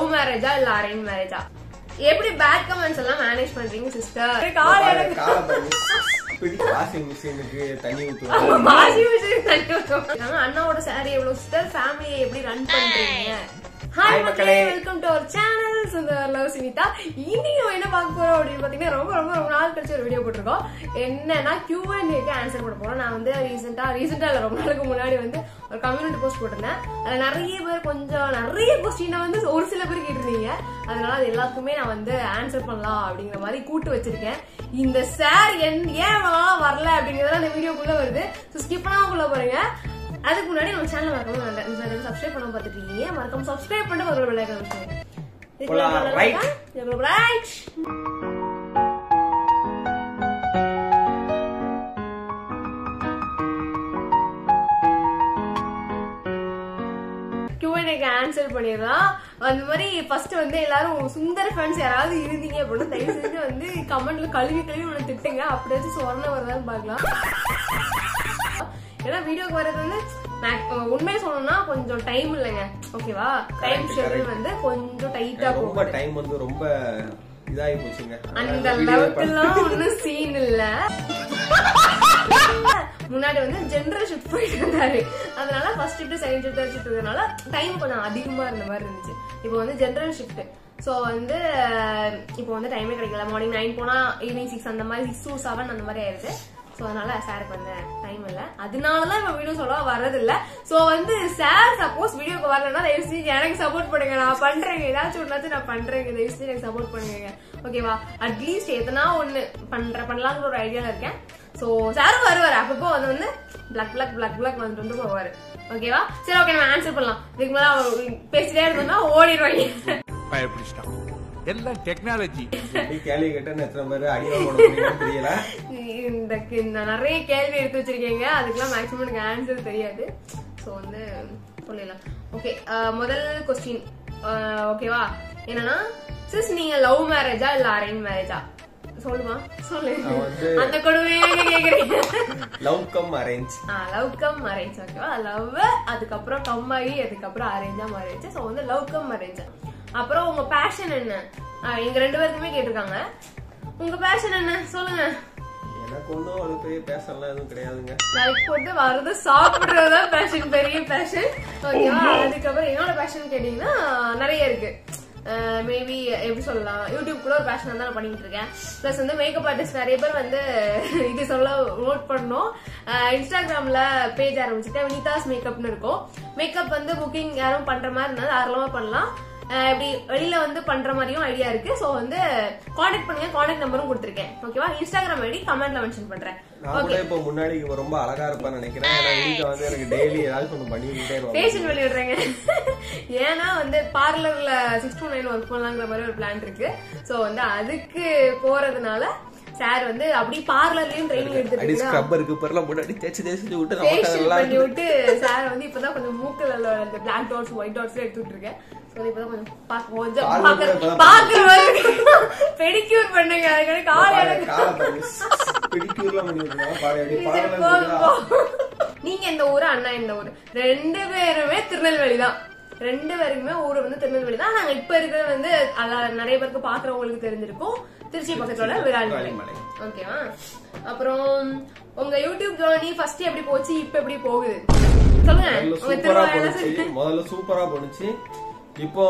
Love மேரேஜா இல்ல arrange மேரேஜா எப்படி பேட் கமெண்ட்ஸ் எல்லாம் மேனேஜ் பண்றீங்க சிஸ்டர் கால் எனக்கு காலை பாருங்க. இப்படி வாஷிங் மிஷினுக்கு தண்ணி ஊத்துவாங்க வாஷிங் மிஷின் தட்டு வச்சோம் அண்ணாவோட சாரி எவ்வளவு சிஸ்டர் ஃபேமிலியை எப்படி ரன் பண்றீங்க ஹாய் Hi மக்களே மக்களே. Welcome to our channel Sundar love Sunitha இன்னைக்கு நம்ம என்ன பார்க்க போறோம் அப்படின்னு பாத்தீங்கன்னா ரொம்ப ரொம்ப ரொம்ப நாள் கழிச்சு ஒரு வீடியோ போட்டிருக்கோம் என்னன்னா கியூ அண்ட் ஆன்சர் பண்ண போறோம் நான் வந்து ரீசெண்டா ரீசெண்டா இல்ல ரொம்ப நாளுக்கு முன்னாடி வந்து ஒரு கம்யூனிட்டி போஸ்ட் போட்டிருந்தேன் அதுல நிறைய பேர் கொஞ்சம் நிறைய கொஸ்டினை வந்து ஒரு சில பேர் கேட்டிருந்தீங்க அதனால அது எல்லாத்துக்குமே நான் வந்து ஆன்சர் பண்ணலாம் அப்படிங்கிற மாதிரி கூட்டு வச்சிருக்கேன் இந்த சார் என் ஏன் இவ்வளவு நாளா வரல அப்படிங்கறத அந்த வீடியோக்குள்ள வருது ஸ்கிப் பண்ணாம போறீங்க அதுக்கு முன்னாடி நம்ம சேனல் மறக்காம சப்ஸ்கிரைப் பண்ணாம பார்த்துட்டு இருக்கீங்க மறக்காம சப்ஸ்கிரைப் பண்ணி ஒரு பெல் ஐகான் வச்சுக்கோங்க போலாம், right. ரைட் Q&A-க்கு ஆன்சர் பண்ணிடலாம் அந்த மாதிரி ஃபர்ஸ்ட் வந்து எல்லாரும் சுந்தர ஃபேன்ஸ் யாராவது இருந்தீங்க அப்படின்னா தயவு செஞ்சு வந்து கமெண்ட்ல கழுவி கழுவி உன்னை திட்டுங்க அப்படியாச்சும் சொரண வருதான்னு பார்க்கலாம் ஏன்னா வீடியோக்கு வர்றது வந்து mac- உண்மையை சொல்லணும்னா கொஞ்சம் டைம் இல்லைங்க ஓகேவா டைம் Correct, ஷெட்யூல் correct. வந்து கொஞ்சம் டைட்டா ரொம்ப போகும் டைம் வந்து ரொம்ப இதாகி போச்சுங்க அந்த video அளவுக்குலாம் ஒண்ணும் சீன் இல்ல முன்னாடி வந்து ஜெனரல் ஷிஃப்ட் போயிட்டு இருந்தாரு அதனால first shift second shift third shift இருக்கனால டைம் கொஞ்சம் அதிகமா இருந்த மாதிரி இருந்துச்சு இப்போ வந்து ஜெனரல் ஷிஃப்ட் ஸோ வந்து அஹ், இப்போ வந்து டைமே கிடைக்கல மார்னிங் நைன் போனா ஈவினிங் சிக்ஸ் அந்த மாதிரி சிக்ஸ் டு செவன் அந்த மாதிரி ஆயிருது ஸோ அதனால சாருக்கு வந்து டைம் இல்லை அதனாலதான் இப்போ வீடியோ சொல்ல வர்றதில்ல ஸோ வந்து சார் சப்போஸ் வீடியோக்கு வரலன்னா தயவு செஞ்சு எனக்கு சப்போர்ட் பண்ணுங்க நான் பண்றேங்க ஏதாச்சும் ஒன்றாச்சும் நான் பண்றேங்க தயவு செஞ்சு எனக்கு சப்போர்ட் பண்ணுங்க ஓகேவா அட்லீஸ்ட் எதனா ஒண்ணு பண்ற பண்ணலாங்கிற ஒரு ஐடியால இருக்கேன் ஸோ சாரும் வருவார் அப்பப்போ வந்து வந்து பிளக் பிளக் பிளக் பிளக் வந்துட்டு வந்து போவாரு ஓகேவா சரி ஓகே நம்ம ஆன்சர் பண்ணலாம் இதுக்கு மேல அவர் பேசிட்டே இருந்தோம்னா ஓடிடுவாங்க பயப்பிடிச்சிட்டான் எல்லாம் டெக்னாலஜி இப்படி கேள்வி கேட்டேன்னு எத்தனை பேர் அடிவா போட முடியும்னு தெரியல இந்த இந்த நிறைய கேள்வி எடுத்து வச்சிருக்கீங்க அதுக்கெல்லாம் மேக்ஸிமம் எனக்கு ஆன்சர் தெரியாது ஸோ வந்து சொல்லிடலாம் ஓகே முதல் கொஸ்டின் ஓகேவா என்னன்னா சிஸ் நீங்க லவ் மேரேஜா இல்ல அரேஞ்ச் மேரேஜா சொல்லுமா சொல்லு நான் வந்து அந்த கொடுமையே கேக்குறீங்க love cum arrange love cum marriage ஓகேவா லவ் அதுக்கப்புறம் கம் ஆகி அதுக்கப்புறம் அரேஞ்சா மேரேஜ் ஸோ வந்து லவ் கம் மேரேஜ் அப்புறம் உங்க பேஷன் என்ன ஆஹ் எங்க ரெண்டு பேருக்குமே கேட்டிருக்காங்க உங்க பேஷன் என்ன சொல்லுங்க எனக்கு ஒன்றும் அவ்வளோ பெரிய பேசலாம் எதுவும் கிடையாதுங்க லைக் போட்டு வர்றது சாப்பிடுறதுதான் பேஷன் பெரிய பேஷன் ஓகேவா அதுக்கப்புறம் என்னோட பேஷன் கேட்டீங்கன்னா நிறைய இருக்கு மேபி எப்படி சொல்லலாம் யூடியூப் கூட ஒரு பேஷன் தான் நான் பண்ணிட்டு இருக்கேன் ப்ளஸ் வந்து மேக்கப் ஆர்டிஸ்ட் நிறைய பேர் வந்து இது சொல்ல நோட் பண்ணோம் இன்ஸ்டாகிராம்ல பேஜ் ஆரம்பிச்சுட்டேன் வினிதாஸ் மேக்கப்னு இருக்கும் மேக்கப் வந்து புக்கிங் யாரும் பண்ற மாதிரி இருந்தாலும் தாராளமா பண்ணலாம் அஹ் இப்படி வெளியில வந்து பண்ற மாதிரியும் ஐடியா இருக்கு சோ வந்து காண்டாக்ட் பண்ணுங்க காண்டாக்ட் நம்பரும் கொடுத்துருக்கேன் ஓகேவா இன்ஸ்டாகிராம் ஐடி கமெண்ட்ல மென்ஷன் பண்றேன் நான் கூட இப்போ முன்னாடி இவ ரொம்ப அழகா இருப்பான்னு நினைக்கிறேன் ஏன்னா வீட்டுல வந்து எனக்கு டெய்லி ஏதாச்சும் ஒன்று பண்ணிக்கிட்டே இருவாங்க பேஷன் வெளியிடுறேங்க ஏன்னா வந்து பார்லர்ல சிக்ஸ் டு நைன் ஒர்க் பண்ணலாங்கிற மாதிரி ஒரு பிளான் இருக்கு சோ வந்து அதுக்கு போறதுனால சார் வந்து அப்படி பார்லர்லயும் ட்ரைனிங் அடி எடுத்துட்டு ஸ்க்ரப்பருக்கு பிறலாம் முன்னாடி தேய்ச்சி தேய்ச்சி விட்டு நமக்கு ஃபேஷியல் அதெல்லாம் பண்ணி விட்டு சார் வந்து இப்பதான் கொஞ்சம் மூக்குல உள்ள அந்த பிளாக் டாட்ஸ் ஒயிட் டாட்ஸ் எடுத்துட்டு இருக்கேன் So, இப்பதான் கொஞ்சம் பாக்க- கொஞ்சம் கால் பாக்குற கூட இப்பதான் பாக்குற மாதிரி பெடிக்யூர் பண்ணுங்க அதுக்கு கால் எனக்கு காலை பாருங்க பிடிக்கூர்லாம் பண்ணி விட்டுருக்காங்க பாரு அப்படி சரி, பாடலாம் போதும், தெரியுதா? போதும். நீங்க இந்த ஊரு அண்ணா இந்த ஊரு ரெண்டு பேருமே திருநெல்வேலி தான் ரெண்டு பேருக்குமே ஊரு வந்து திருநெல்வேலி தான் நாங்க இப்ப இருக்கிறது வந்து அதான் நிறைய பேருக்கு பாக்குறவங்களுக்கு தெரிஞ்சிருக்கும் திருச்சி பக்கத்தோட விராலிமலை விராலிமலை. ஓகேவா அப்புறம் உங்க யூடியூப் ஜேர்னி ஃபர்ஸ்ட் எப்படி போச்சு இப்ப எப்படி போகுது சொல்லுங்க முதல்ல உங்க சூப்பரா திருவாயில போனுச்சு முதல்ல சூப்பரா போனுச்சு இப்போ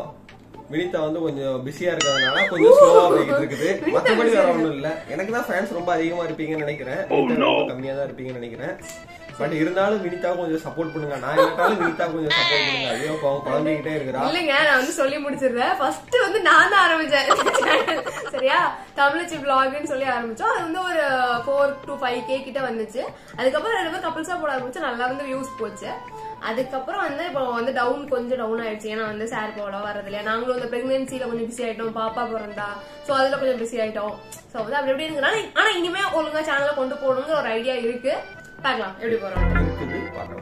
வினிதா வந்து கொஞ்சம் பிஸியா இருக்கிறதுனால கொஞ்சம் ஸ்லோவா போய்கிட்டு இருக்குது மத்தபடி வேற ஒண்ணும் இல்ல எனக்கு தான் ஃபேன்ஸ் ரொம்ப அதிகமா இருப்பீங்கன்னு நினைக்கிறேன் வினிதா ரொம்ப கம்மியா தான் இருப்பீங்கன்னு நினைக்கிறேன் பட் இருந்தாலும் வினிதா கொஞ்சம் சப்போர்ட் பண்ணுங்க நான் இல்லாட்டாலும் வினிதா கொஞ்சம் சப்போர்ட் பண்ணுங்க ஐயோ பாவம் குழந்தைகிட்டே இருக்கிறா இல்லைங்க நான் வந்து சொல்லி முடிச்சிடுறேன் ஃபர்ஸ்ட் வந்து நான் தான் ஆரம்பிச்சேன் channel. சரியா தமிழச்சி vlogன்னு சொல்லி ஆரம்பிச்சோம் அது வந்து ஒரு ஃபோர் டு ஃபைவ் கே கிட்ட வந்துச்சு அதுக்கப்புறம் ரெண்டு பேர் கப்பல்ஸா போட ஆரம்பிச்சு நல்லா வந்து வியூஸ் போச்சு அதுக்கப்புறம் வந்து இப்போ வந்து டவுன் கொஞ்சம் டவுன் ஆயிடுச்சு ஏன்னா வந்து சார் போட வரது இல்லையா நாங்களும் வந்து பிரெக்னன்சில கொஞ்சம் பிஸி ஆயிட்டோம் பாப்பா பிறந்தா சோ அதுல கொஞ்சம் பிஸி ஆயிட்டோம் சோ வந்து அப்படி எப்படி இருக்கிறனால ஆனா இனிமே ஒழுங்கா சேனலை கொண்டு போகணுங்கிற ஒரு ஐடியா இருக்கு பார்க்கலாம் எப்படி போறோம் இருக்குது பார்க்கலாம்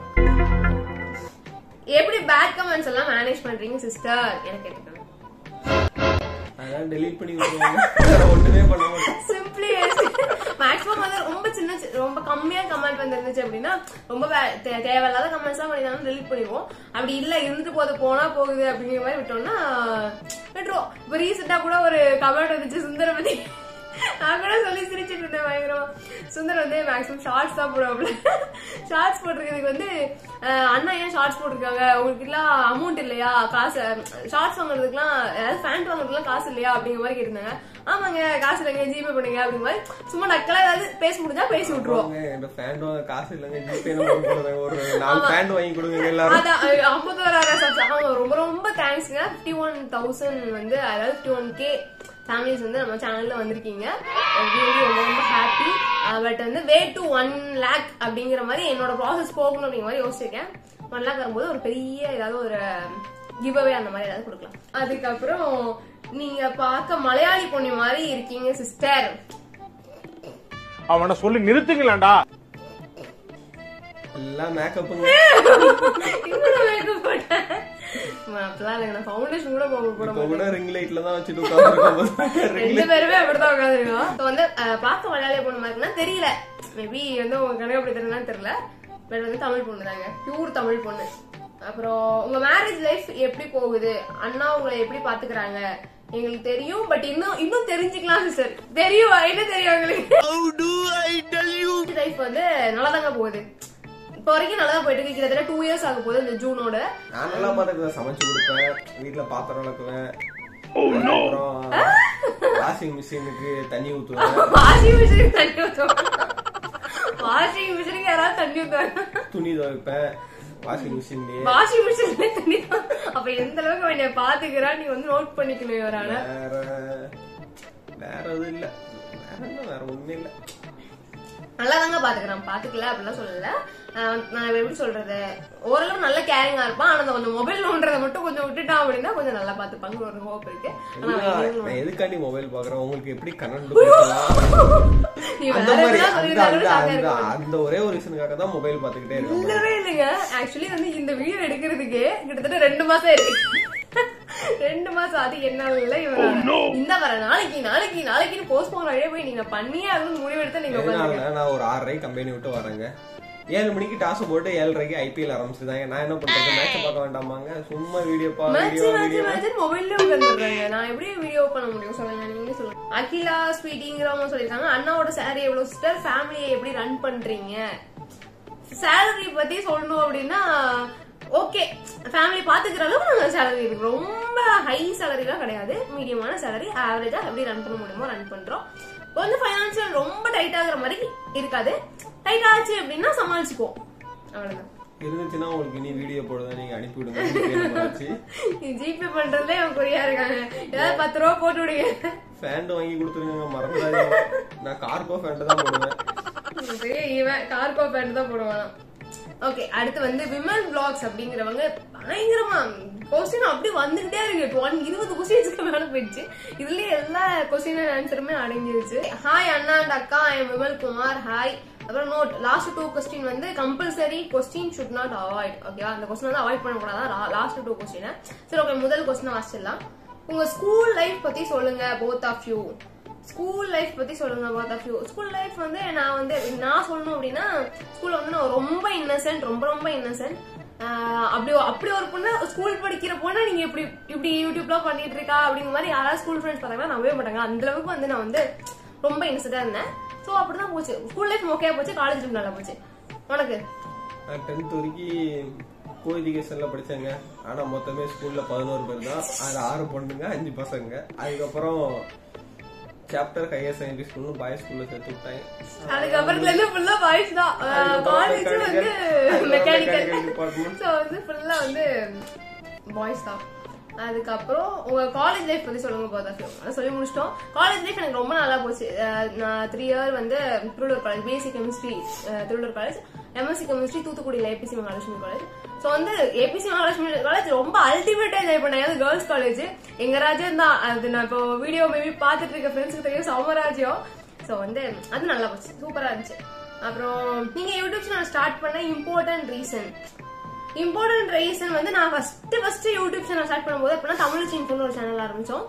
எப்படி பேட் கமெண்ட்ஸ் எல்லாம் மேனேஜ் பண்றீங்க சிஸ்டர் எனக்கு கேட்டுக்கோங்க அதான் டெலீட் பண்ணி விட்டுருவாங்க வேற ஒண்ணுமே பண்ண மாட்டோம் சிம்பிளி மேக்ஸிமம் வந்து ரொம்ப சின்ன சி- ரொம்ப கம்மியா கமெண்ட் வந்துருந்துச்சு அப்படின்னா ரொம்ப வே- தே- தேவையில்லாத கமெண்ட்ஸ் எல்லாம் பண்ணிருந்தாலும் delete பண்ணிடுவோம் அப்படி இல்ல இருந்துட்டு போது போனா போகுது அப்படிங்கிற மாதிரி விட்டோம்னா விட்டுருவோம் இப்ப ரீசெண்டா கூட ஒரு கமெண்ட் வந்துச்சு சுந்தர பத்தி நான் கூட சொல்லி சிரிச்சிட்டு இருந்தேன் பயங்கரமா சுந்தர் வந்து மேக்ஸிமம் ஷார்ட்ஸ் தான் போடுவாப்ல ஷார்ட்ஸ் போட்டிருக்கிறதுக்கு வந்து அஹ், அண்ணா ஏன் ஷார்ட்ஸ் போட்டிருக்காங்க உங்களுக்கு எல்லாம் அமௌண்ட் இல்லையா காசு ஷார்ட்ஸ் வாங்குறதுக்குலாம் அதாவது பேண்ட் வாங்குறதுக்குலாம் காசு இல்லையா அப்படிங்கிற மாதிரி கேட்டிருந்தாங்க ஆமாங்க காசு இல்லைங்க ஜிபே பண்ணுங்க அப்படிங்கிற மாதிரி சும்மா நக்கலா ஏதாவது பேச முடிஞ்சா பேசி விட்டுருவோம் வாங்க, என்கிட்ட ஃபேண்ட் வாங்க காசு இல்லைங்க ஜிபே நம்பர் போடுங்க ஒரு நாலு ஃபேண்ட் வாங்கி கொடுங்க எல்லாரும் அதான் ஐம்பத்தோராயிரம் சப்ஸ் ஆமா ரொம்ப ரொம்ப தேங்க்ஸ்ங்க ஃபிஃப்டி ஒன் தௌசண்ட் வந்து அதாவது ஃபிஃப்டி ஒன் கே ஃபேமிலிஸ் வந்து நம்ம சேனல்ல வந்திருக்கீங்க really ரொம்ப ரொம்ப ஹாப்பி பட் வந்து வே டு ஒன் லேக் அப்படிங்கிற மாதிரி என்னோட ப்ராசஸ் போகணும் அப்படிங்கிற மாதிரி யோசிச்சிருக்கேன் ஒன் லேக் வரும்போது ஒரு பெரிய ஏதாவது ஒரு கிவ் அவே அந்த மாதிரி ஏதாவது கொடுக்கலாம் அதுக்கப்புறம் நீங்க பார்க்க மலையாளி பொண்ணு மாதிரி இருக்கீங்க சிஸ்டர் அவனை சொல்லி நிறுத்துங்களேன்டா எல்லாம் மேக்கப்புங்க இவ்வளவு makeup போட்டேன். அப்படிலாம் இல்லைங்க நான் ஃபவுண்டேஷன் கூட போட போட இப்ப கூட ரிங் லைட்ல தான் வச்சுட்டு உட்காந்துருக்கோம் ரெண்டு பேருமே அப்படிதான் உட்காந்துருக்கோம் இப்போ வந்து அஹ், பார்க்க மலையாளிய பொண்ணு மாதிரி இருக்குன்னா தெரியல மேபி வந்து உங்க கணக்கு அப்படி தெரியலன்னு தெரியல பட் வந்து தமிழ் பொண்ணு தாங்க பியூர் தமிழ் பொண்ணு அப்புறம் உங்க மேரேஜ் லைஃப் எப்படி போகுது அண்ணா உங்களை எப்படி பாத்துக்கிறாங்க எங்களுக்கு தெரியும் பட் இன்னும் இன்னும் தெரிஞ்சுக்கலாம் சிஸ்டர் தெரியும் என்ன தெரியும் உங்களுக்கு லைஃப் வந்து நல்லா தாங்க போகுது இப்போ வரைக்கும் நல்லா தான் போயிட்டு இருக்கு கிட்டத்தட்ட டூ இயர்ஸ் ஆக போகுது இந்த ஜூனோட நான் நல்லா பாத்துக்குவேன் சமைச்சு கொடுப்பேன் வீட்டுல பாத்திரம் விளக்குவேன் அப்புறம் வாஷிங் மிஷினுக்கு தண்ணி ஊத்துவேன் வாஷிங் மிஷினுக்கு தண்ணி ஊற்றுவாங்க வாஷிங் மிஷினுக்கு யாராவது தண்ணி ஊற்றுவாங்க துணி துவைப்பேன் வாஷிங் மிஷின்லயே வாஷிங் மிஷின்ல தண்ணி தான். அப்ப எந்த அளவுக்கு அவன் என்னை பாத்துக்கிறா நீ வந்து நோட் பண்ணிக்கணும் இவரான வேற வேற எதுவும் இல்ல வேற என்ன வேற ஒண்ணுமே இல்ல நல்லா தாங்க பாத்துக்கிறான் பாத்துக்கல அப்படிலாம் சொல்லல ஆஹ் நான் எப்படி சொல்றது ஓரளவு நல்ல கேரிங்கா இருப்பான் ஆனா அந்த கொஞ்சம் மொபைல் நோன்றதை மட்டும் கொஞ்சம் விட்டுட்டான் அப்படின்னா கொஞ்சம் நல்லா பாத்துப்பாங்க ஒரு ஹோப் இருக்கு ஆனா இல்ல, அவன் எதுவும் நான் எதுக்காண்டி மொபைல் பாக்குறேன் உங்களுக்கு எப்படி கண்ணன் கொடுக்கலாம் நீ அந்த வேற மாதிரி எதுனா அந்த சொல்லியிருந்தா கூட அந்த shock ஆ அந்த இருக்கும். அந்த ஒரே ஒரு ரீசனுக்காக தான் மொபைல் பாத்துக்கிட்டே இருக்கேன் இல்லவே இல்லைங்க ஆக்சுவலி வந்து இந்த வீடியோ எடுக்கிறதுக்கு கிட்டத்தட்ட ரெண்டு மாசம் இருக்கு ரெண்டு மாசம் அது என்ன இல்ல இவனால இந்த வர நாளைக்கு நாளைக்கு நாளைக்கு போஸ்ட் போன வழியே போய் நீங்க பண்ணியே ஆகணும்னு முடிவெடுத்து நீங்க உட்காந்துருங்க எதனால நான் ஒரு ஆறரை கம்பெனி விட்டு வரேங்க ஏழு மணிக்கு டாஸ் போட்டு ஏழரைக்கு ஐபிஎல் ஆரம்பிச்சுதாங்க நான் என்ன பண்றது மேட்ச் பார்க்க வேண்டாமாங்க சும்மா வீடியோ பா match video match video match மொபைல்ல உட்காந்துடுறாங்க நான் எப்படி வீடியோ பண்ண முடியும் சொல்லுங்க நீங்க சொல்லுங்க அகிலா ஸ்வீட்டிங்கிறவங்க சொல்லிருக்காங்க அண்ணாவோட சாரி எவ்வளவு சிஸ்டர் ஃபேமிலியை எப்படி ரன் பண்றீங்க சேலரி பத்தி சொல்லணும் அப்படின்னா ஓகே ஃபேமிலி பாத்துக்கிற அளவுக்கு நாங்க சேலரி இருக்கு ரொம்ப ஹை சேலரிலாம் கிடையாது மீடியமான சேலரி ஆவரேஜா எப்படி ரன் பண்ண முடியுமோ ரன் பண்றோம் கொஞ்சம் ஃபைனான்சியல் ரொம்ப டைட் ஆகுற மாதிரி இருக்காது டைட் ஆச்சு அப்படின்னா சமாளிச்சுக்குவோம் அவ்வளவுதான் இருந்துச்சுன்னா உங்களுக்கு இனி வீடியோ போடுதான் நீங்க அனுப்பி விடுங்க ஜிபே பண்றதுல அவன் குறியா இருக்காங்க ஏதாவது பத்து ரூபா போட்டு விடுங்க ஃபேண்ட் வாங்கி கொடுத்துருங்க மறந்துடாதீங்க நான் கார்கோ ஃபேண்ட் தான் போடுவேன் பெரிய இவன் கார்கோ பேண்ட் தான் போடுவான் ஓகே அடுத்து வந்து விமன் பிளாக்ஸ் அப்படிங்கிறவங்க பயங்கரமா கொஸ்டின் அப்படி வந்துகிட்டே இருக்கு ஒன் இருபது கொஸ்டின்ஸ்க்கு மேல போயிடுச்சு இதுலயே எல்லா கொஸ்டின் ஆன்சருமே அடங்கிருச்சு ஹாய் அண்ணா அண்ட் அக்கா I am Vimal Kumar hi அப்புறம் நோட் லாஸ்ட் டூ கொஸ்டின் வந்து compulsory question should not avoid ஓகேவா அந்த கொஸ்டின் வந்து அவாய்ட் பண்ணக்கூடாது லாஸ்ட் டூ கொஸ்டின் சரி ஓகே முதல் கொஸ்டின் வாசிச்சிடலாம் உங்க ஸ்கூல் லைஃப் பத்தி சொல்லுங்க both of you school life பத்தி சொல்லுங்க both of you school life வந்து நான் வந்து நான் சொல்லணும் அப்படின்னா ஸ்கூல்ல வந்து நான் ரொம்ப இன்னசென்ட் ரொம்ப ரொம்ப இன்னசென்ட் அப்படி அப்படி ஒரு பொண்ணு ஸ்கூல் படிக்கிற பொண்ணு நீங்க இப்படி இப்படி யூடியூப்லாம் பண்ணிட்டு இருக்கா அப்படிங்கிற மாதிரி யாராவது ஸ்கூல் ஃப்ரெண்ட்ஸ் பார்த்தாங்கன்னா நம்பவே மாட்டாங்க அந்த அளவுக்கு வந்து நான் வந்து ரொம்ப இன்னசென்டா இருந்தேன் ஸோ அப்படிதான் போச்சு ஸ்கூல் லைஃப் மொக்கையா போச்சு காலேஜ் லைஃப் நல்லா போச்சு உனக்கு நான் டென்த் வரைக்கும் கோ எஜுகேஷன்ல படிச்சேங்க ஆனா மொத்தமே ஸ்கூல்ல பதினோரு பேர் தான் அது ஆறு பொண்ணுங்க அஞ்சு பசங்க அதுக்கப்புறம் சாப்டர் ஹையர் செகண்டரி ஸ்கூல்னு பாய்ஸ் ஸ்கூல்ல சேர்த்து விட்டாங்க அதுக்கப்புறத்துல இருந்து ஃபுல்லா பாய்ஸ் தான் அதுக்கப்புறம் காலேஜ் வந்து mechanical, mechanical mechanical department. So வந்து ஃபுல்லா வந்து பாய்ஸ் தான் அதுக்கப்புறம் உங்க காலேஜ் லைஃப் பத்தி சொல்லுங்க போதா சொல்லி முடிச்சிட்டோம் காலேஜ் லைஃப் எனக்கு ரொம்ப நல்லா போச்சு அஹ் நான் த்ரீ இயர் வந்து Tiruvallur college BSc chemistry Tiruvallur college MSc chemistry தூத்துக்குடியில் ஏபிசி மகாலட்சுமி காலேஜ் ஸோ வந்து ஏபிசி மகாலட்சுமி காலேஜ் ரொம்ப அல்டிமேட்டா என்ஜாய் பண்ணேன் அது கேர்ள்ஸ் காலேஜ் எங்க ராஜ்யம் தான் அது நான் இப்போ வீடியோ மேபி பார்த்துட்டு இருக்க ஃப்ரெண்ட்ஸுக்கு தெரியும் சௌமராஜ்யம் ஸோ வந்து அது நல்லா போச்சு சூப்பரா இருந்துச்சு அப்புறம் நீங்க யூடியூப் சேனல் ஸ்டார்ட் பண்ண இம்பார்ட்டன்ட் ரீசன் இம்பார்ட்டன்ட் ரீசன் வந்து நான் first first YouTube channel start பண்ணும்போது அப்படின்னா தமிழ் சின்ஃபோன் ஒரு சேனல் ஆரம்பிச்சோம்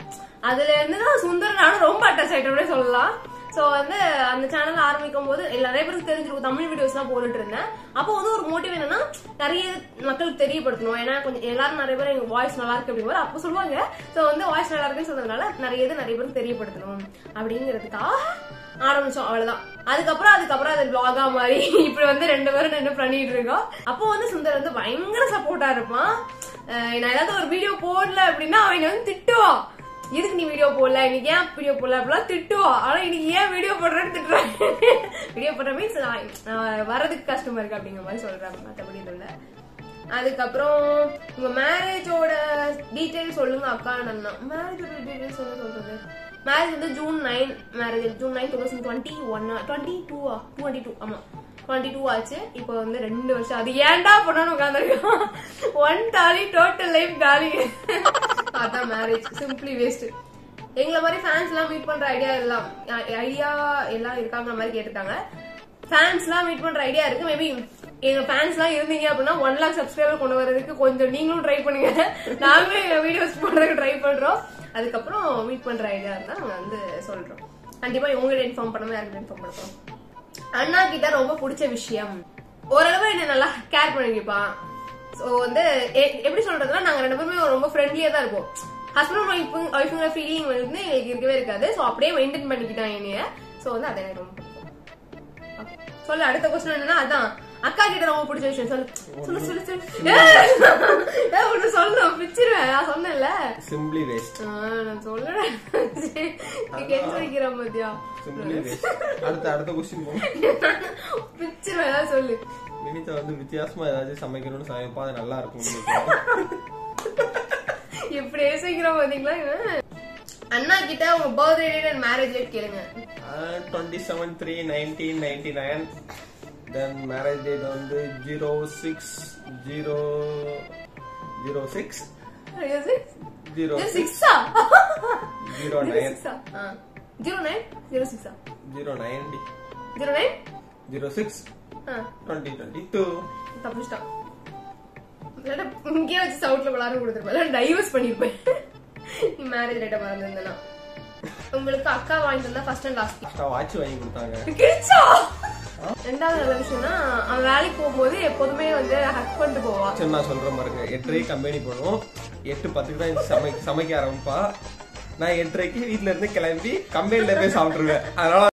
அதுல இருந்து தான் சுந்தர் நானும் ரொம்ப அட்டாச் ஆயிட்டோம்னே சொல்லலாம் சோ வந்து அந்த சேனல் ஆரம்பிக்கும் போது எல்லா- நிறைய பேருக்கு தெரிஞ்சிருக்கும் தமிழ் வீடியோஸ் தான் போட்டுட்டு இருந்தேன் அப்போ வந்து ஒரு மோட்டிவ் என்னன்னா நிறைய மக்களுக்கு தெரியப்படுத்தணும் ஏன்னா கொஞ்சம் எல்லாரும் நிறைய பேர் எங்க வாய்ஸ் நல்லா இருக்கு அப்படிங்கிற அப்போ சொல்லுவாங்க சோ வந்து வாய்ஸ் நல்லா இருக்குன்னு சொன்னதுனால நிறைய இது நிறைய பேருக்கு தெரியப்படுத்தணும் அப்படிங்கிறதுக்காக ஆரம்பிச்சோம் அவ்வளவுதான் அதுக்கப்புறம் அதுக்கப்புறம் அது vlog-ஆ மாதிரி இப்படி வந்து ரெண்டு பேரும் நின்று பண்ணிட்டு இருக்கோம் அப்போ வந்து சுந்தர் வந்து பயங்கர சப்போர்ட்டா இருப்பான் அஹ் நான் ஏதாவது ஒரு வீடியோ போடல அப்படின்னா அவன் வந்து திட்டுவான் எதுக்கு நீ வீடியோ போடல இன்னைக்கு ஏன் வீடியோ போடல அப்படிலாம் திட்டுவான் ஆனா இன்னைக்கு ஏன் வீடியோ போடுறேன்னு திட்டுறான் வீடியோ போடுற மீன்ஸ் வரதுக்கு கஷ்டமா இருக்கு அப்படிங்கிற மாதிரி சொல்றாங்க மத்தபடி இது இல்ல அதுக்கப்புறம் உங்க மேரேஜோட டீடைல் சொல்லுங்க அக்கா அண்ணா மேரேஜோட டீடைல்ஸ் என்ன சொல்றது மேரேஜ் வந்து June nine marriage June nine two thousand twenty one twenty டூவா டுவெண்ட்டி டூ ஆமா டுவெண்ட்டி டூ ஆச்சு இப்போ வந்து ரெண்டு வருஷம் அது ஏன்டா பண்ணணும் உட்காந்துருக்கோம் ஒன் தாலி டோட்டல் லைஃப் காலி அதான் மேரேஜ் சிம்பிளி வேஸ்ட் எங்களை மாதிரி ஃபேன்ஸ் எல்லாம் மீட் பண்ற ஐடியா எல்லாம் ஐடியா எல்லாம் இருக்காங்கிற மாதிரி கேட்டிருக்காங்க ஃபேன்ஸ் எல்லாம் மீட் பண்ற ஐடியா இருக்கு மேபி எங்க ஃபேன்ஸ் எல்லாம் இருந்தீங்க அப்படின்னா ஒன் லேக் சப்ஸ்கிரைபர் கொண்டு வரதுக்கு கொஞ்சம் நீங்களும் ட்ரை பண்ணுங்க நாங்களும் எங்க வீடியோஸ் போடுறதுக்கு ட்ரை பண்றோம் அதுக்கப்புறம் மீட் பண்ற ஐடியா இருந்தா நாங்க வந்து சொல்றோம் கண்டிப்பா உங்ககிட்ட இன்ஃபார்ம் பண்ணாம யாருக்கு இன்ஃபார்ம் பண்ணுறோம் அண்ணா கிட்ட ரொம்ப பிடிச்ச விஷயம் ஓரளவு என்ன நல்லா கேர் பண்ணிப்பான் சோ வந்து எ- எப்படி சொல்றதுன்னா நாங்க ரெண்டு பேருமே ரொம்ப ஃப்ரெண்ட்லியா தான் இருப்போம் ஹஸ்பண்ட் ஒய்ஃபு ஒய்ஃபுங்கிற ஃபீலிங் வந்து எங்களுக்கு இருக்கவே இருக்காது சோ அப்படியே மெயின்டைன் பண்ணிக்கிட்டான் என்னைய சோ வந்து அது எனக்கு ரொம்ப பிடிக்கும் Okay. சொல்லு அடுத்த கொஸ்டின் என்னன்னா அதான் அக்கா கிட்ட ரொம்ப பிடிச்ச விஷயம் சொல்லு சொல்லு சொல்லு சொல்லு ஏய், ஒண்ணு சொல்லணும் பிச்சிருவேன் நான் சொன்னேன்ல சிம்பிளி வேஸ்ட் ஆ, நான் சொல்லுறேன் கெஞ்சு வைக்கிறேன் மத்தியா சிம்பிளி வேஸ்ட் அடுத்த அடுத்த கொஸ்டின் போகும் பிச்சிருவேன் ஏதாவது சொல்லு வினிதா வந்து வித்தியாசமா ஏதாச்சும் சமைக்கணும்னு சமைப்பா அது நல்லா இருக்கும் நினைக்கிறேன். எப்படி யோசிக்கிறோம் பாத்தீங்களா இவன்? அண்ணா கிட்ட உங்க birthday date and marriage date கேளுங்க twenty seven three nineteen ninety nine then marriage date வந்து zero six zero zero six zero six சிக்ஸா ஜீரோ நைன் சிக்ஸா ஜீரோ நைன் ஜீரோ சிக்ஸா zero nine zero nine zero six twenty twenty two தப்பிச்சிட்டான் இல்லாட்டா இங்கேயே வச்சு சவுட்ல விளாட கொடுத்துருப்பேன் இல்லை டைவர்ஸ் பண்ணிருப்பேன் நீ மேரேஜ் டேட்டை மறந்துருந்தேன்னா உங்களுக்கு அக்கா வாங்கி தந்தா ஃபர்ஸ்ட் அண்ட் லாஸ்ட் வாட்ச் வாங்கி கொடுத்தாங்க கிழிச்சா ரெண்டாவது நல்ல விஷயம்னா அவன் வேலைக்கு போகும்போது எப்போதுமே வந்து ஹக் பண்ணிட்டு போவான் சரி நான் சொல்றேன் பாருங்க எட்டரைக்கு கம்பெனி போகணும் எட்டு பத்துக்கு தான் எந்திரிச்சு சமைக்க சமைக்க ஆரம்பிப்பா நான் எட்டரைக்கு வீட்ல இருந்து கிளம்பி கம்பெனில போய் சாப்பிட்டுருவேன் அதனால